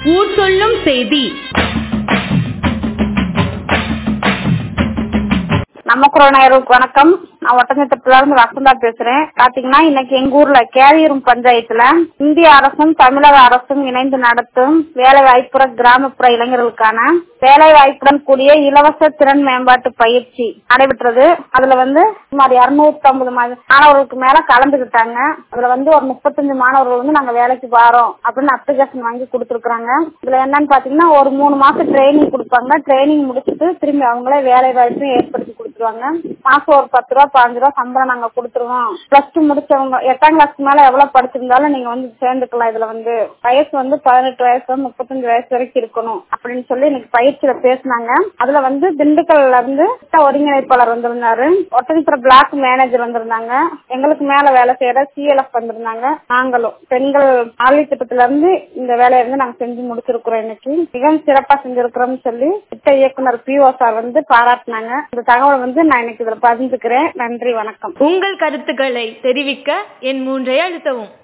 ஊர் சொல்லும் செய்தி நம்ம குரோனாயருக்கு வணக்கம் நான் ஒட்டஞ்சத்திரத்துல இருந்து வசந்தா பேசுறேன் பாத்தீங்கன்னா இன்னைக்கு எங்க ஊர்ல கேவியூரும் பஞ்சாயத்துல இந்திய அரசும் தமிழக அரசும் இணைந்து நடத்தும் வேலை வாய்ப்புற கிராமப்புற இளைஞர்களுக்கான வேலை வாய்ப்புடன் கூடிய இலவச திறன் மேம்பாட்டு பயிற்சி நடைபெற்றது அதுல வந்து சுமார் இருநூத்தி ஐம்பது மாணவர்களுக்கு மேல கலந்துகிட்டாங்க அதுல வந்து ஒரு முப்பத்தஞ்சு மாணவர்கள் வந்து நாங்க வேலைக்கு வரோம் அப்படின்னு அப்ளிகேஷன் வாங்கி கொடுத்துருக்காங்க இதுல என்னன்னு பாத்தீங்கன்னா ஒரு மூணு மாசம் ட்ரைனிங் கொடுப்பாங்க ட்ரைனிங் முடிச்சுட்டு திரும்பி அவங்களே வேலை வாய்ப்பு ஏற்படுத்தி கொடுத்துருவாங்க மாசம் ஒரு பத்து ரூபா பாஞ்சு ரூபா சம்பளம் நாங்க கொடுத்துருவோம் பிளஸ் டூ முடிச்சவங்க எட்டாம் கிளாஸ்க்கு மேல எவ்வளவு படிச்சிருந்தாலும் நீங்க வந்து சேர்ந்துக்கலாம் இதுல வந்து வயசு வந்து பதினெட்டு வயசு முப்பத்தஞ்சு வயசு வரைக்கும் இருக்கணும் அப்படின்னு சொல்லி இன்னைக்கு பயிற்சியில பேசினாங்க அதுல வந்து திண்டுக்கல்ல இருந்து திட்ட ஒருங்கிணைப்பாளர் வந்திருந்தாரு ஒட்டன்சுர பிளாக் மேனேஜர் வந்திருந்தாங்க எங்களுக்கு மேல வேலை செய்யற சிஎல்எஃப் வந்திருந்தாங்க நாங்களும் பெண்கள் ஆழ்வி திட்டத்துல இருந்து இந்த வேலையை வந்து நாங்க செஞ்சு முடிச்சிருக்கிறோம் இன்னைக்கு மிகவும் சிறப்பா செஞ்சிருக்கிறோம்னு சொல்லி திட்ட இயக்குனர் பிஓ சார் வந்து பாராட்டினாங்க இந்த தகவலை வந்து நான் இன்னைக்கு இதுல பகிர்ந்துக்கிறேன் நன்றி வணக்கம் உங்கள் கருத்துக்களை தெரிவிக்க என் மூன்றை அழுத்தவும்